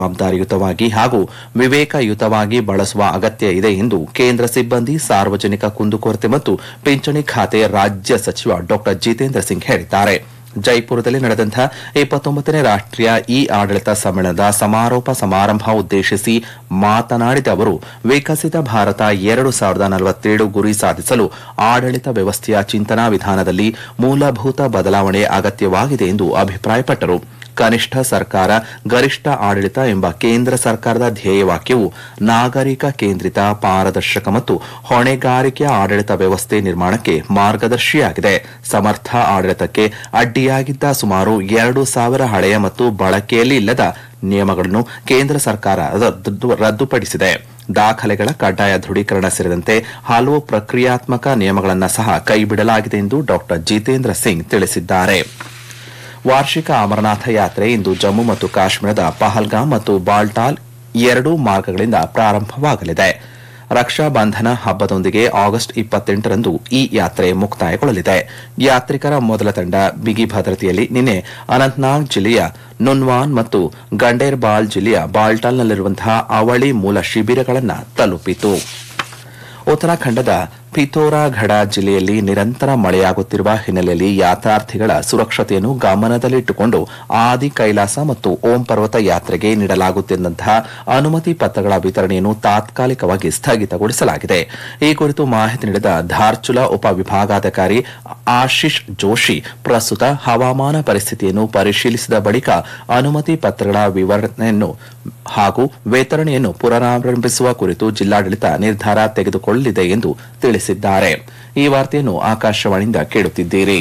ಜವಾಬ್ದಾರಿಯುತವಾಗಿ ಹಾಗೂ ವಿವೇಕಯುತವಾಗಿ ಬಳಸುವ ಅಗತ್ಯ ಇದೆ ಎಂದು ಕೇಂದ್ರ ಸಿಬ್ಬಂದಿ ಸಾರ್ವಜನಿಕ ಕುಂದುಕೊರತೆ ಮತ್ತು ಪಿಂಚಣಿ ಖಾತೆ ರಾಜ್ಯ ಸಚಿವ ಡಾ ಜಿತೇಂದ್ರ ಸಿಂಗ್ ಹೇಳಿದ್ದಾರೆ ಜೈಪುರದಲ್ಲಿ ನಡೆದಂತಹ ಇಪ್ಪತ್ತೊಂಬತ್ತನೇ ರಾಷ್ಟೀಯ ಇ ಆಡಳಿತ ಸಮ್ಮೇಳನದ ಸಮಾರೋಪ ಸಮಾರಂಭ ಉದ್ದೇಶಿಸಿ ಮಾತನಾಡಿದ ಅವರು ವಿಕಸಿತ ಭಾರತ ಎರಡು ಸಾವಿರದ ನಲವತ್ತೇಳು ಗುರಿ ಸಾಧಿಸಲು ಆಡಳಿತ ವ್ಯವಸ್ಥೆಯ ಚಿಂತನಾ ವಿಧಾನದಲ್ಲಿ ಮೂಲಭೂತ ಬದಲಾವಣೆ ಅಗತ್ಯವಾಗಿದೆ ಎಂದು ಅಭಿಪ್ರಾಯಪಟ್ಟರು ಕನಿಷ್ಠ ಸರ್ಕಾರ ಗರಿಷ್ಠ ಆಡಳಿತ ಎಂಬ ಕೇಂದ್ರ ಸರ್ಕಾರದ ಧ್ಯೇಯವಾಕ್ಯವು ನಾಗರಿಕ ಕೇಂದ್ರಿತ ಪಾರದರ್ಶಕ ಮತ್ತು ಹೊಣೆಗಾರಿಕೆಯ ಆಡಳಿತ ವ್ಯವಸ್ಥೆ ನಿರ್ಮಾಣಕ್ಕೆ ಮಾರ್ಗದರ್ಶಿಯಾಗಿದೆ ಸಮರ್ಥ ಆಡಳಿತಕ್ಕೆ ಅಡ್ಡಿಯಾಗಿದ್ದ ಸುಮಾರು ಎರಡು ಸಾವಿರ ಹಳೆಯ ಮತ್ತು ಬಳಕೆಯಲ್ಲಿ ಇಲ್ಲದ ನಿಯಮಗಳನ್ನು ಕೇಂದ್ರ ಸರ್ಕಾರ ರದ್ದು- ರದ್ದುಪಡಿಸಿದೆ ದಾಖಲೆಗಳ ಕಡ್ಡಾಯ ದೃಢೀಕರಣ ಸೇರಿದಂತೆ ಹಲವು ಪ್ರಕ್ರಿಯಾತ್ಮಕ ನಿಯಮಗಳನ್ನು ಸಹ ಕೈಬಿಡಲಾಗಿದೆ ಎಂದು ಡಾ ಜಿತೇಂದ್ರ ಸಿಂಗ್ ತಿಳಿಸಿದ್ದಾರೆ ವಾರ್ಷಿಕ ಅಮರನಾಥ ಯಾತ್ರೆ ಇಂದು ಜಮ್ಮು ಮತ್ತು ಕಾಶ್ಮೀರದ ಪಹಲ್ಗಾಮ್ ಮತ್ತು ಬಾಲ್ಟಾಲ್ ಎರಡೂ ಮಾರ್ಗಗಳಿಂದ ಪ್ರಾರಂಭವಾಗಲಿದೆ ರಕ್ಷಾ ಬಂಧನ ಹಬ್ಬದೊಂದಿಗೆ ಆಗಸ್ಟ್ ಇಪ್ಪತ್ತೆಂಟರಂದು ಈ ಯಾತ್ರೆ ಮುಕ್ತಾಯಗೊಳ್ಳಲಿದೆ ಯಾತ್ರಿಕರ ಮೊದಲ ತಂಡ ಬಿಗಿ ಭದ್ರತೆಯಲ್ಲಿ ನಿನ್ನೆ ಅನಂತನಾಗ್ ಜಿಲ್ಲೆಯ ನುನ್ವಾನ್ ಮತ್ತು ಗಂಡೇರ್ಬಾಲ್ ಜಿಲ್ಲೆಯ ಬಾಲ್ಟಾಲ್ನಲ್ಲಿರುವಂತಹ ಅವಳಿ ಮೂಲ ಶಿಬಿರಗಳನ್ನು ತಲುಪಿತು ಉತ್ತರಾಖಂಡದ ಪಿಥೋರಾಘಡ ಜಿಲ್ಲೆಯಲ್ಲಿ ನಿರಂತರ ಮಳೆಯಾಗುತ್ತಿರುವ ಹಿನ್ನೆಲೆಯಲ್ಲಿ ಯಾತ್ರಾರ್ಥಿಗಳ ಸುರಕ್ಷತೆಯನ್ನು ಗಮನದಲ್ಲಿಟ್ಟುಕೊಂಡು ಆದಿ ಕೈಲಾಸ ಮತ್ತು ಓಂ ಪರ್ವತ ಯಾತ್ರೆಗೆ ನೀಡಲಾಗುತ್ತಿದ್ದಂತಹ ಅನುಮತಿ ಪತ್ರಗಳ ವಿತರಣೆಯನ್ನು ತಾತ್ಕಾಲಿಕವಾಗಿ ಸ್ಥಗಿತಗೊಳಿಸಲಾಗಿದೆ ಈ ಕುರಿತು ಮಾಹಿತಿ ನೀಡಿದ ಧಾರ್ಚುಲಾ ಉಪವಿಭಾಗಾಧಿಕಾರಿ ಆಶಿಶ್ ಜೋಶಿ ಪ್ರಸ್ತುತ ಹವಾಮಾನ ಪರಿಸ್ಥಿತಿಯನ್ನು ಪರಿಶೀಲಿಸಿದ ಬಳಿಕ ಅನುಮತಿ ಪತ್ರಗಳ ವಿವರಣೆಯನ್ನು ಹಾಗೂ ವಿತರಣೆಯನ್ನು ಪುನರಾರಂಭಿಸುವ ಕುರಿತು ಜಿಲ್ಲಾಡಳಿತ ನಿರ್ಧಾರ ತೆಗೆದುಕೊಳ್ಳಲಿದೆ ಎಂದು ತಿಳಿಸಿದ್ದಾರೆ ಈ ವಾರ್ತೆಯನ್ನು ಆಕಾಶವಾಣಿಯಿಂದ ಕೇಳುತ್ತಿದ್ದೀರಿ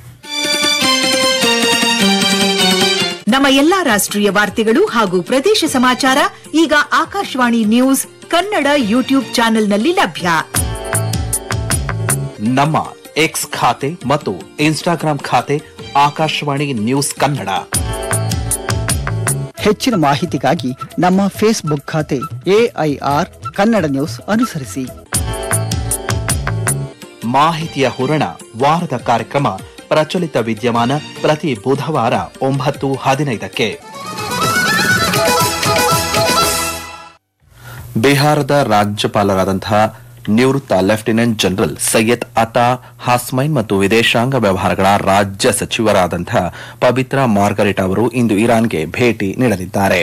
ನಮ್ಮ ಎಲ್ಲಾ ರಾಷ್ಟ್ರೀಯ ವಾರ್ತೆಗಳು ಹಾಗೂ ಪ್ರದೇಶ ಸಮಾಚಾರ ಈಗ ಆಕಾಶವಾಣಿ ನ್ಯೂಸ್ ಕನ್ನಡ ಯೂಟ್ಯೂಬ್ ಚಾನೆಲ್ನಲ್ಲಿ ಲಭ್ಯ ನಮ್ಮ ಎಕ್ಸ್ ಖಾತೆ ಮತ್ತು ಇನ್ಸ್ಟಾಗ್ರಾಂ ಖಾತೆ ಆಕಾಶವಾಣಿ ನ್ಯೂಸ್ ಕನ್ನಡ ಹೆಚ್ಚಿನ ಮಾಹಿತಿಗಾಗಿ ನಮ್ಮ ಫೇಸ್ಬುಕ್ ಖಾತೆ ಎಐಆರ್ ಕನ್ನಡ ನ್ಯೂಸ್ ಅನುಸರಿಸಿ ಮಾಹಿತಿಯ ಹೂರಣ ವಾರದ ಕಾರ್ಯಕ್ರಮ ಪ್ರಚಲಿತ ವಿದ್ಯಮಾನ ಪ್ರತಿ ಬುಧವಾರ ಒಂಬತ್ತು ಹದಿನೈದಕ್ಕೆ ಬಿಹಾರದ ರಾಜ್ಯಪಾಲರಾದಂತಹ ನಿವೃತ್ತ ಲೆಫ್ಟಿನೆಂಟ್ ಜನರಲ್ ಸೈಯದ್ ಅತಾ ಹಾಸ್ಮೈನ್ ಮತ್ತು ವಿದೇಶಾಂಗ ವ್ಯವಹಾರಗಳ ರಾಜ್ಯ ಸಚಿವರಾದಂತಹ ಪವಿತ್ರ ಮಾರ್ಗರೆಟ್ ಅವರು ಇಂದು ಇರಾನ್ಗೆ ಭೇಟಿ ನೀಡಲಿದ್ದಾರೆ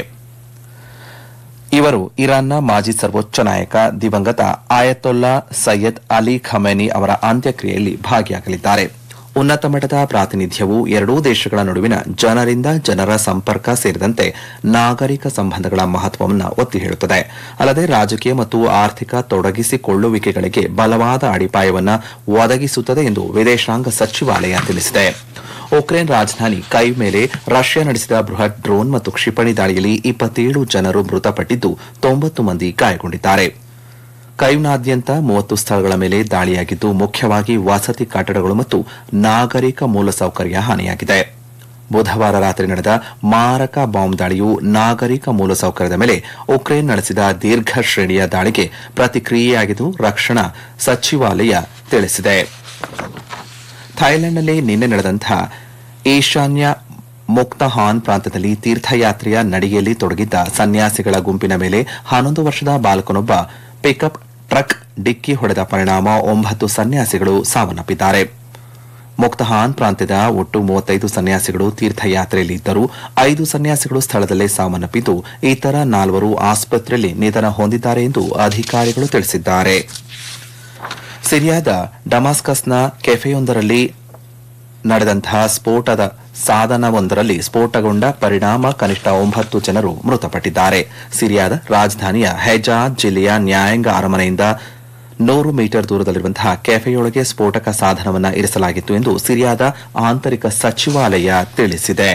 ಇವರು ಇರಾನ್ನ ಮಾಜಿ ಸರ್ವೋಚ್ಚ ನಾಯಕ ದಿವಂಗತ ಆಯತೊಲ್ಲಾ ಸೈಯದ್ ಅಲಿ ಖಮೇನಿ ಅವರ ಅಂತ್ಯಕ್ರಿಯೆಯಲ್ಲಿ ಭಾಗಿಯಾಗಲಿದ್ದಾರೆ ಉನ್ನತ ಮಟ್ಟದ ಪ್ರಾತಿನಿಧ್ಯವು ಎರಡೂ ದೇಶಗಳ ನಡುವಿನ ಜನರಿಂದ ಜನರ ಸಂಪರ್ಕ ಸೇರಿದಂತೆ ನಾಗರಿಕ ಸಂಬಂಧಗಳ ಮಹತ್ವವನ್ನು ಒತ್ತಿ ಹೇಳುತ್ತದೆ ಅಲ್ಲದೆ ರಾಜಕೀಯ ಮತ್ತು ಆರ್ಥಿಕ ತೊಡಗಿಸಿಕೊಳ್ಳುವಿಕೆಗಳಿಗೆ ಬಲವಾದ ಅಡಿಪಾಯವನ್ನು ಒದಗಿಸುತ್ತದೆ ಎಂದು ವಿದೇಶಾಂಗ ಸಚಿವಾಲಯ ತಿಳಿಸಿದೆ ಉಕ್ರೇನ್ ರಾಜಧಾನಿ ಕೈ ಮೇಲೆ ರಷ್ಯಾ ನಡೆಸಿದ ಬೃಹತ್ ಡ್ರೋನ್ ಮತ್ತು ಕ್ಷಿಪಣಿ ದಾಳಿಯಲ್ಲಿ ಇಪ್ಪತ್ತೇಳು ಜನರು ಮೃತಪಟ್ಟಿದ್ದು ತೊಂಬತ್ತು ಮಂದಿ ಗಾಯಗೊಂಡಿದ್ದಾರೆ ಕೈವ್ನಾದ್ಯಂತ ಮೂವತ್ತು ಸ್ಥಳಗಳ ಮೇಲೆ ದಾಳಿಯಾಗಿದ್ದು ಮುಖ್ಯವಾಗಿ ವಸತಿ ಕಟ್ಟಡಗಳು ಮತ್ತು ನಾಗರಿಕ ಮೂಲಸೌಕರ್ಯ ಹಾನಿಯಾಗಿದೆ ಬುಧವಾರ ರಾತ್ರಿ ನಡೆದ ಮಾರಕ ಬಾಂಬ್ ದಾಳಿಯು ನಾಗರಿಕ ಮೂಲಸೌಕರ್ಯದ ಮೇಲೆ ಉಕ್ರೇನ್ ನಡೆಸಿದ ದೀರ್ಘ ಶ್ರೇಣಿಯ ದಾಳಿಗೆ ಪ್ರತಿಕ್ರಿಯೆಯಾಗಿದ್ದು ರಕ್ಷಣಾ ಸಚಿವಾಲಯ ತಿಳಿಸಿದೆ ಥೈಲ್ಯಾಂಡ್ನಲ್ಲಿ ನಿನ್ನೆ ನಡೆದಂತಹ ಈಶಾನ್ಯ ಮುಕ್ತಹಾನ್ ಪ್ರಾಂತ್ಯದಲ್ಲಿ ತೀರ್ಥಯಾತ್ರೆಯ ನಡಿಗೆಯಲ್ಲಿ ತೊಡಗಿದ್ದ ಸನ್ಯಾಸಿಗಳ ಗುಂಪಿನ ಮೇಲೆ ಹನ್ನೊಂದು ವರ್ಷದ ಬಾಲಕನೊಬ್ಬ ಪಿಕಪ್ ಟ್ರಕ್ ಡಿಕ್ಕಿ ಹೊಡೆದ ಪರಿಣಾಮ ಒಂಬತ್ತು ಸನ್ಯಾಸಿಗಳು ಸಾವನ್ನಪ್ಪಿದ್ದಾರೆ ಮುಕ್ತಹಾನ್ ಪ್ರಾಂತ್ಯದ ಒಟ್ಟು ಮೂವತ್ತೈದು ಸನ್ಯಾಸಿಗಳು ತೀರ್ಥಯಾತ್ರೆಯಲ್ಲಿ ಇದ್ದರು ಐದು ಸನ್ಯಾಸಿಗಳು ಸ್ಥಳದಲ್ಲೇ ಸಾವನ್ನಪ್ಪಿದ್ದು ಇತರ ನಾಲ್ವರು ಆಸ್ಪತ್ರೆಯಲ್ಲಿ ನಿಧನ ಹೊಂದಿದ್ದಾರೆ ಎಂದು ಅಧಿಕಾರಿಗಳು ತಿಳಿಸಿದ್ದಾರೆ ಸಿರಿಯಾದ ಡಮಾಸ್ಕಸ್ನ ಕೆಫೆಯೊಂದರಲ್ಲಿ ನಡೆದಂತಹ ಸ್ಫೋಟದ ಸಾಧನವೊಂದರಲ್ಲಿ ಸ್ಫೋಟಗೊಂಡ ಪರಿಣಾಮ ಕನಿಷ್ಠ ಒಂಬತ್ತು ಜನರು ಮೃತಪಟ್ಟಿದ್ದಾರೆ ಸಿರಿಯಾದ ರಾಜಧಾನಿಯ ಹೆಜಾಜ್ ಜಿಲ್ಲೆಯ ನ್ಯಾಯಾಂಗ ಅರಮನೆಯಿಂದ ನೂರು ಮೀಟರ್ ದೂರದಲ್ಲಿರುವಂತಹ ಕೆಫೆಯೊಳಗೆ ಸ್ಫೋಟಕ ಸಾಧನವನ್ನು ಇರಿಸಲಾಗಿತ್ತು ಎಂದು ಸಿರಿಯಾದ ಆಂತರಿಕ ಸಚಿವಾಲಯ ತಿಳಿಸಿದೆ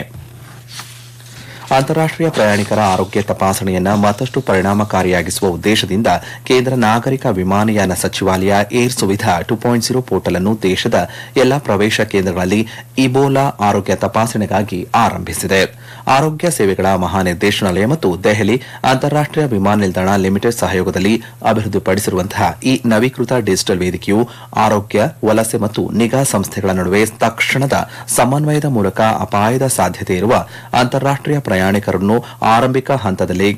ಅಂತಾರಾಷ್ಟೀಯ ಪ್ರಯಾಣಿಕರ ಆರೋಗ್ಯ ತಪಾಸಣೆಯನ್ನ ಮತ್ತಷ್ಟು ಪರಿಣಾಮಕಾರಿಯಾಗಿಸುವ ಉದ್ದೇಶದಿಂದ ಕೇಂದ್ರ ನಾಗರಿಕ ವಿಮಾನಯಾನ ಸಚಿವಾಲಯ air Suvidha two point zero portal ಅನ್ನು ದೇಶದ ಎಲ್ಲಾ ಪ್ರವೇಶ ಕೇಂದ್ರಗಳಲ್ಲಿ ಇಬೋಲಾ ಆರೋಗ್ಯ ತಪಾಸಣೆಗಾಗಿ ಆರಂಭಿಸಿದೆ ಆರೋಗ್ಯ ಸೇವೆಗಳ ಮಹಾನಿರ್ದೇಶನಾಲಯ ಮತ್ತು ದೆಹಲಿ ಅಂತಾರಾಷ್ಟೀಯ ವಿಮಾನ ನಿಲ್ದಾಣ ಲಿಮಿಟೆಡ್ ಸಹಯೋಗದಲ್ಲಿ ಅಭಿವೃದ್ಧಿಪಡಿಸಿರುವಂತಹ ಈ ನವೀಕೃತ ಡಿಜಿಟಲ್ ವೇದಿಕೆಯು ಆರೋಗ್ಯ ವಲಸೆ ಮತ್ತು ನಿಗಾ ಸಂಸ್ಥೆಗಳ ನಡುವೆ ತಕ್ಷಣದ ಸಮನ್ವಯದ ಮೂಲಕ ಅಪಾಯದ ಸಾಧ್ಯತೆ ಇರುವ ಅಂತಾರಾಷ್ಟೀಯ ಪ್ರಯಾಣಿಕರನ್ನು ಆರಂಭಿಕ ಹಂತದಲ್ಲಿ